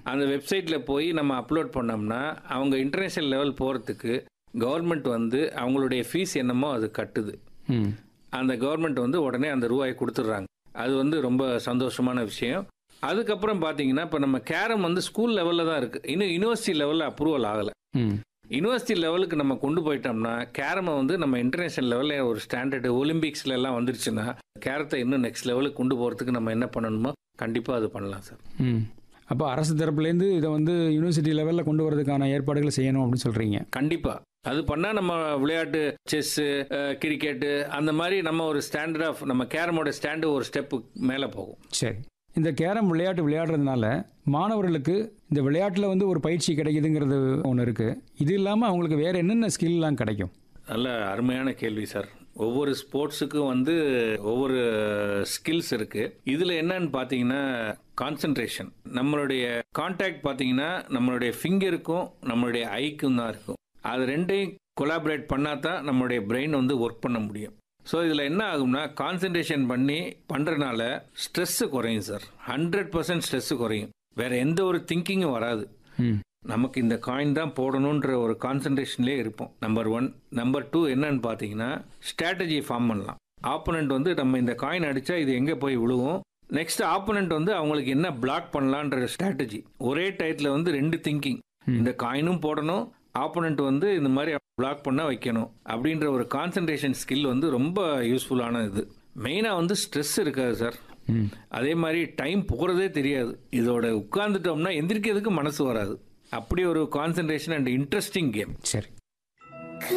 அந்த வெப்சைட்டில் போய் நம்ம அப்லோட் பண்ணோம்னா அவங்க இன்டர்நேஷனல் லெவல் போகிறதுக்கு கவர்மெண்ட் வந்து அவங்களுடைய ஃபீஸ் என்னமோ அது கட்டுது ம் அந்த கவர்மெண்ட் வந்து உடனே அந்த ரூபாயை கொடுத்துட்றாங்க அது வந்து ரொம்ப சந்தோஷமான விஷயம் அதுக்கப்புறம் பார்த்தீங்கன்னா இப்போ நம்ம கேரம் வந்து ஸ்கூல் லெவலில் தான் இருக்குது இன்னும் யூனிவர்சிட்டி லெவலில் அப்ரூவல் ஆகலை ம் யூனிவர்சிட்டி லெவலுக்கு நம்ம கொண்டு போயிட்டோம்னா கேரமை வந்து நம்ம இன்டர்நேஷனல் லெவலில் ஒரு ஸ்டாண்டர்டு ஒலிம்பிக்ஸ்ல எல்லாம் வந்துருச்சுன்னா கேரத்தை இன்னும் நெக்ஸ்ட் லெவலுக்கு கொண்டு போகிறதுக்கு நம்ம என்ன பண்ணணுமோ கண்டிப்பாக அது பண்ணலாம் சார் ம் அப்போ அரசு தரப்புலேருந்து இதை வந்து யூனிவர்சிட்டி லெவலில் கொண்டு வரதுக்கான ஏற்பாடுகளை செய்யணும் அப்படின்னு சொல்கிறீங்க கண்டிப்பாக அது பண்ணால் நம்ம விளையாட்டு செஸ்ஸு கிரிக்கெட்டு அந்த மாதிரி நம்ம ஒரு ஸ்டாண்டர்ட் ஆஃப் நம்ம கேரமோட ஸ்டாண்டு ஒரு ஸ்டெப்பு மேலே போகும் சரி இந்த கேரம் விளையாட்டு விளையாடுறதுனால மாணவர்களுக்கு இந்த விளையாட்டில் வந்து ஒரு பயிற்சி கிடைக்குதுங்கிறது ஒன்று இருக்குது இது இல்லாமல் அவங்களுக்கு வேறு என்னென்ன ஸ்கில்லாம் கிடைக்கும் நல்ல அருமையான கேள்வி சார் ஒவ்வொரு ஸ்போர்ட்ஸுக்கும் வந்து ஒவ்வொரு ஸ்கில்ஸ் இருக்கு இதுல என்னன்னு பார்த்தீங்கன்னா கான்சென்ட்ரேஷன் நம்மளுடைய கான்டாக்ட் பார்த்தீங்கன்னா நம்மளுடைய ஃபிங்கருக்கும் நம்மளுடைய ஐக்கும் தான் இருக்கும் அது ரெண்டையும் கொலாபரேட் பண்ணால் தான் நம்மளுடைய பிரெயின் வந்து ஒர்க் பண்ண முடியும் ஸோ இதில் என்ன ஆகும்னா கான்சென்ட்ரேஷன் பண்ணி பண்ணுறதுனால ஸ்ட்ரெஸ்ஸு குறையும் சார் ஹண்ட்ரட் பர்சன்ட் ஸ்ட்ரெஸ்ஸு குறையும் வேற எந்த ஒரு திங்கிங்கும் வராது ம் நமக்கு இந்த காயின் தான் போடணுன்ற ஒரு கான்சன்ட்ரேஷன்லேயே இருப்போம் நம்பர் ஒன் நம்பர் டூ என்னன்னு பார்த்தீங்கன்னா ஸ்ட்ராட்டஜி ஃபார்ம் பண்ணலாம் ஆப்போனண்ட் வந்து நம்ம இந்த காயின் அடித்தா இது எங்கே போய் விழுவும் நெக்ஸ்ட் ஆப்போனண்ட் வந்து அவங்களுக்கு என்ன பிளாக் பண்ணலான்ற ஸ்ட்ராட்டஜி ஒரே டயத்தில் வந்து ரெண்டு திங்கிங் இந்த காயினும் போடணும் ஆப்போனண்ட் வந்து இந்த மாதிரி பிளாக் பண்ண வைக்கணும் அப்படின்ற ஒரு கான்சன்ட்ரேஷன் ஸ்கில் வந்து ரொம்ப யூஸ்ஃபுல்லான இது மெயினாக வந்து ஸ்ட்ரெஸ் இருக்காது சார் ம் அதே மாதிரி டைம் போகிறதே தெரியாது இதோட உட்கார்ந்துட்டோம்னா எந்திரிக்கிறதுக்கு மனசு வராது அப்படி ஒரு கான்சன்ட்ரேஷன் அண்ட் இன்ட்ரெஸ்டிங் கேம் சரி